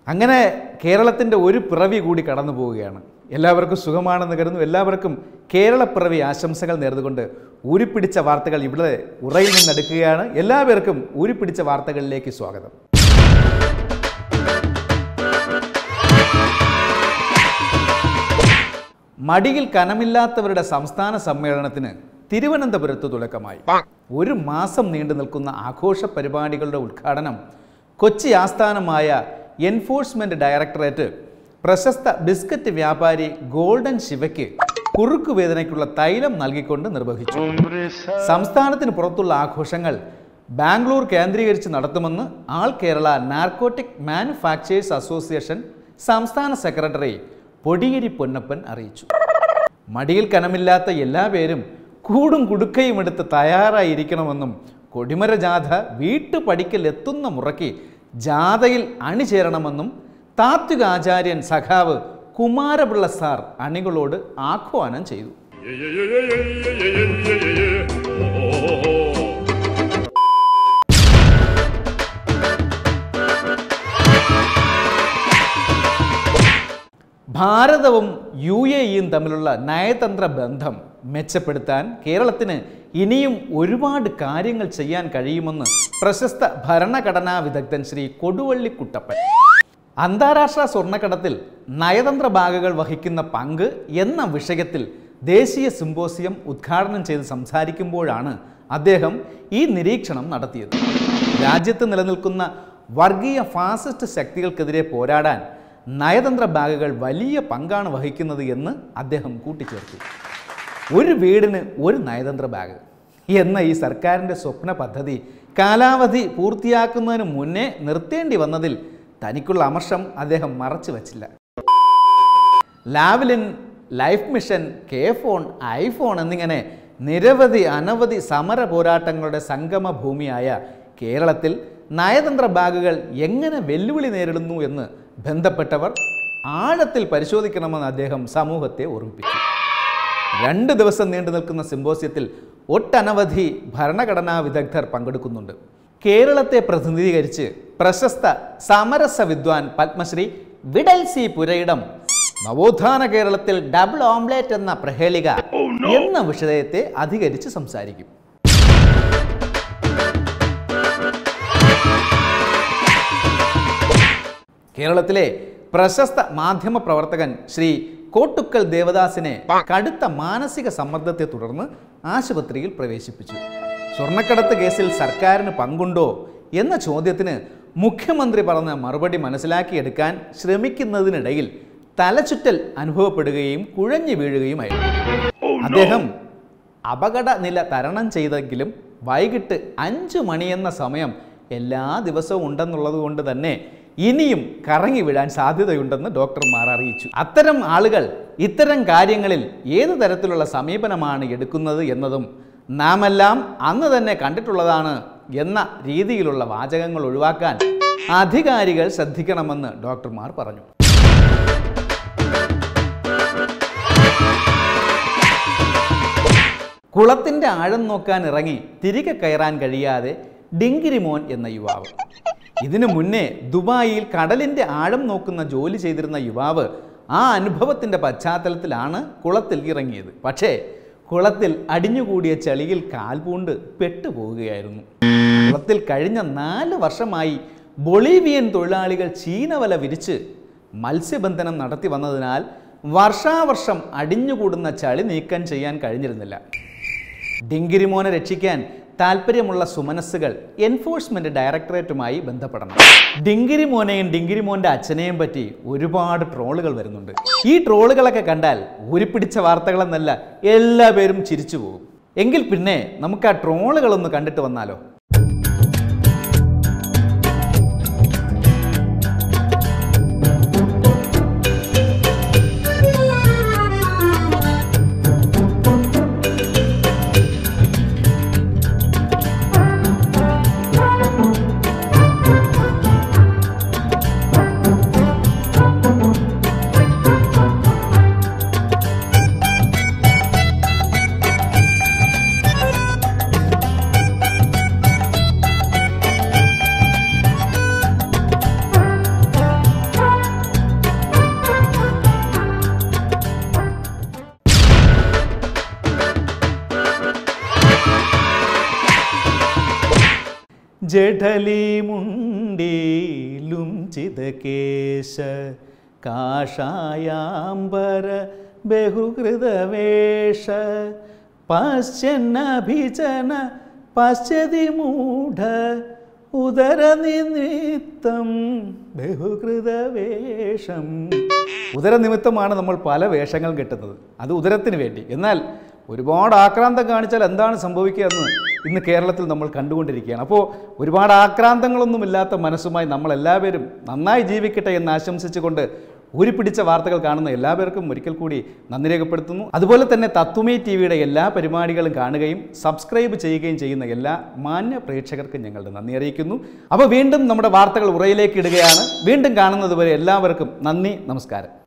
അങ്ങനെ കേരളത്തിൻ്റെ ഒരു പിറവി കൂടി കടന്നു പോവുകയാണ് എല്ലാവർക്കും സുഖമാണെന്ന് കരുതുന്നു എല്ലാവർക്കും കേരളപ്പിറവി ആശംസകൾ നേർന്നുകൊണ്ട് ഊരിപ്പിടിച്ച വാർത്തകൾ ഇവിടെ ഉറയിൽ നിന്നെടുക്കുകയാണ് എല്ലാവർക്കും ഊരിപ്പിടിച്ച വാർത്തകളിലേക്ക് സ്വാഗതം മടിയിൽ കനമില്ലാത്തവരുടെ സംസ്ഥാന സമ്മേളനത്തിന് തിരുവനന്തപുരത്ത് തുടക്കമായി ഒരു മാസം നീണ്ടു നിൽക്കുന്ന ആഘോഷ പരിപാടികളുടെ ഉദ്ഘാടനം കൊച്ചി ആസ്ഥാനമായ എൻഫോഴ്സ്മെന്റ് ഡയറക്ടറേറ്റ് പ്രശസ്ത ബിസ്ക്കറ്റ് വ്യാപാരി ഗോൾഡൻ ശിവയ്ക്ക് കുറുക്കുവേദനയ്ക്കുള്ള തൈലം നൽകിക്കൊണ്ട് നിർവഹിച്ചു സംസ്ഥാനത്തിന് പുറത്തുള്ള ആഘോഷങ്ങൾ ബാംഗ്ലൂർ കേന്ദ്രീകരിച്ച് നടത്തുമെന്ന് all Kerala narcotic manufacturers association സംസ്ഥാന സെക്രട്ടറി പൊടിയേരി പൊന്നപ്പൻ അറിയിച്ചു മടിയിൽ കനമില്ലാത്ത എല്ലാ പേരും കൂടും കുടുക്കയും എടുത്ത് തയ്യാറായിരിക്കണമെന്നും കൊടിമര ജാഥ വീട്ടുപടിക്കൽ എത്തുന്ന മുറയ്ക്ക് ജാഥയിൽ അണിചേരണമെന്നും താത്വിക ആചാര്യൻ സഖാവ് കുമാരപിള്ള സാർ അണികളോട് ആഹ്വാനം ചെയ്തു ഭാരതവും യു എ ഇയും തമ്മിലുള്ള നയതന്ത്ര ബന്ധം മെച്ചപ്പെടുത്താൻ കേരളത്തിന് ഇനിയും ഒരുപാട് കാര്യങ്ങൾ ചെയ്യാൻ കഴിയുമെന്ന് പ്രശസ്ത ഭരണഘടനാ വിദഗ്ധൻ ശ്രീ കൊടുവള്ളി കുട്ടപ്പൻ അന്താരാഷ്ട്ര സ്വർണ്ണക്കടത്തിൽ നയതന്ത്ര ബാഗുകൾ വഹിക്കുന്ന പങ്ക് എന്ന വിഷയത്തിൽ ദേശീയ സിമ്പോസിയം ഉദ്ഘാടനം ചെയ്ത് സംസാരിക്കുമ്പോഴാണ് അദ്ദേഹം ഈ നിരീക്ഷണം നടത്തിയത് രാജ്യത്ത് നിലനിൽക്കുന്ന വർഗീയ ഫാസിസ്റ്റ് ശക്തികൾക്കെതിരെ പോരാടാൻ നയതന്ത്ര ബാഗുകൾ വലിയ പങ്കാണ് വഹിക്കുന്നത് എന്ന് അദ്ദേഹം കൂട്ടിച്ചേർത്തു ഒരു വീടിന് ഒരു നയതന്ത്ര ബാഗ് എന്ന ഈ സർക്കാരിൻ്റെ സ്വപ്ന പദ്ധതി കാലാവധി പൂർത്തിയാക്കുന്നതിന് മുന്നേ നിർത്തേണ്ടി വന്നതിൽ തനിക്കുള്ള അമർഷം അദ്ദേഹം മറച്ചു വച്ചില്ല Lavalin life mission K phone iPhone എന്നിങ്ങനെ നിരവധി അനവധി സമര പോരാട്ടങ്ങളുടെ സംഗമ ഭൂമിയായ കേരളത്തിൽ നയതന്ത്ര ബാഗുകൾ എങ്ങനെ വെല്ലുവിളി നേരിടുന്നു എന്ന് ബന്ധപ്പെട്ടവർ ആഴത്തിൽ പരിശോധിക്കണമെന്ന് അദ്ദേഹം സമൂഹത്തെ ഓർമ്മിപ്പിച്ചു രണ്ട് ദിവസം നീണ്ടു നിൽക്കുന്ന സിമ്പോസിയത്തിൽ ഒട്ടനവധി ഭരണഘടനാ വിദഗ്ധർ പങ്കെടുക്കുന്നുണ്ട് കേരളത്തെ പ്രതിനിധീകരിച്ച് പ്രശസ്ത സമരസ വിദ്വാൻ പത്മശ്രീ വിഡൽ സി പുരയിടം നവോത്ഥാന കേരളത്തിൽ ഡബിൾ ഓംലേറ്റ് എന്ന പ്രഹേളിക എന്ന വിഷയത്തെ അധികരിച്ച് സംസാരിക്കും കേരളത്തിലെ പ്രശസ്ത മാധ്യമ പ്രവർത്തകൻ ശ്രീ കോട്ടുക്കൽ ദേവദാസിനെ കടുത്ത മാനസിക സമ്മർദ്ദത്തെ തുടർന്ന് ആശുപത്രിയിൽ പ്രവേശിപ്പിച്ചു സ്വർണ്ണക്കടത്ത് കേസിൽ സർക്കാരിന് പങ്കുണ്ടോ എന്ന ചോദ്യത്തിന് മുഖ്യമന്ത്രി പറഞ്ഞ മറുപടി മനസ്സിലാക്കിയെടുക്കാൻ ശ്രമിക്കുന്നതിനിടയിൽ തലചുറ്റൽ അനുഭവപ്പെടുകയും കുഴഞ്ഞു വീഴുകയുമായിരുന്നു അദ്ദേഹം അപകട നില തരണം ചെയ്തെങ്കിലും വൈകിട്ട് അഞ്ചു മണിയെന്ന സമയം എല്ലാ ദിവസവും ഉണ്ടെന്നുള്ളത് കൊണ്ട് തന്നെ ഇനിയും കറങ്ങി വീഴാൻ സാധ്യതയുണ്ടെന്ന് ഡോക്ടർമാർ അറിയിച്ചു അത്തരം ആളുകൾ ഇത്തരം കാര്യങ്ങളിൽ ഏത് തരത്തിലുള്ള സമീപനമാണ് എടുക്കുന്നത് എന്നതും നാമെല്ലാം അന്ന് തന്നെ കണ്ടിട്ടുള്ളതാണ് എന്ന രീതിയിലുള്ള വാചകങ്ങൾ ഒഴിവാക്കാൻ അധികാരികൾ ശ്രദ്ധിക്കണമെന്ന് ഡോക്ടർമാർ പറഞ്ഞു കുളത്തിന്റെ ആഴം നോക്കാൻ ഇറങ്ങി തിരികെ കയറാൻ കഴിയാതെ ഡിങ്കിരിമോൻ എന്ന യുവാവ് ഇതിനു മുന്നേ ദുബായിൽ കടലിന്റെ ആഴം നോക്കുന്ന ജോലി ചെയ്തിരുന്ന യുവാവ് ആ അനുഭവത്തിന്റെ പശ്ചാത്തലത്തിലാണ് കുളത്തിൽ ഇറങ്ങിയത് പക്ഷേ കുളത്തിൽ അടിഞ്ഞുകൂടിയ ചളിയിൽ കാൽപൂണ്ട് പെട്ടുപോവുകയായിരുന്നു കുളത്തിൽ കഴിഞ്ഞ നാല് വർഷമായി ബൊളീവിയൻ തൊഴിലാളികൾ ചീനവല വിരിച്ച് മത്സ്യബന്ധനം നടത്തി വന്നതിനാൽ വർഷാവർഷം അടിഞ്ഞുകൂടുന്ന ചളി നീക്കം ചെയ്യാൻ കഴിഞ്ഞിരുന്നില്ല ഡിങ്കിരിമോനെ രക്ഷിക്കാൻ താല്പര്യമുള്ള സുമനസ്സുകൾ എൻഫോഴ്സ്മെന്റ് ഡയറക്ടറേറ്റുമായി ബന്ധപ്പെടണം ഡിങ്കിരിമോനെയും ഡിങ്കിരിമോന്റെ അച്ഛനെയും പറ്റി ഒരുപാട് ട്രോളുകൾ വരുന്നുണ്ട് ഈ ട്രോളുകളൊക്കെ കണ്ടാൽ ഉരുപ്പിടിച്ച വാർത്തകളെന്നല്ല എല്ലാ പേരും ചിരിച്ചു പോകും എങ്കിൽ പിന്നെ നമുക്ക് ആ ട്രോളുകളൊന്ന് കണ്ടിട്ട് വന്നാലോ ജഠലീമുണ്ടീലുംചിതകേശ കാഷായാംബര ബഹുകൃതവേഷ പശ്ചന്നഭിജന പശ്ചതി മൂഢ ഉദരനിമിത്തം ബഹുകൃതവേഷം ഉദരനിമിത്തമാണ് നമ്മൾ പല വേഷങ്ങൾ കെട്ടുന്നത് അത് ഉദരത്തിന് വേണ്ടി എന്നാൽ ഒരുപാട് ആക്രാന്തം കാണിച്ചാൽ എന്താണ് സംഭവിക്കുക എന്ന് ഇന്ന് കേരളത്തിൽ നമ്മൾ കണ്ടുകൊണ്ടിരിക്കുകയാണ് അപ്പോൾ ഒരുപാട് ആക്രാന്തങ്ങളൊന്നുമില്ലാത്ത മനസ്സുമായി നമ്മൾ എല്ലാവരും നന്നായി ജീവിക്കട്ടെ എന്ന് ആശംസിച്ചുകൊണ്ട് ഊരിപ്പിടിച്ച വാർത്തകൾ കാണുന്ന എല്ലാവർക്കും ഒരിക്കൽ കൂടി നന്ദി രേഖപ്പെടുത്തുന്നു അതുപോലെ തന്നെ തത്വമേ ടി വിയുടെ എല്ലാ പരിപാടികളും കാണുകയും സബ്സ്ക്രൈബ് ചെയ്യുകയും ചെയ്യുന്ന എല്ലാ മാന്യ പ്രേക്ഷകർക്കും ഞങ്ങളുടെ നന്ദി അറിയിക്കുന്നു അപ്പോൾ വീണ്ടും നമ്മുടെ വാർത്തകൾ ഉറയിലേക്ക് ഇടുകയാണ് വീണ്ടും കാണുന്നത് വരെ എല്ലാവർക്കും നന്ദി നമസ്കാരം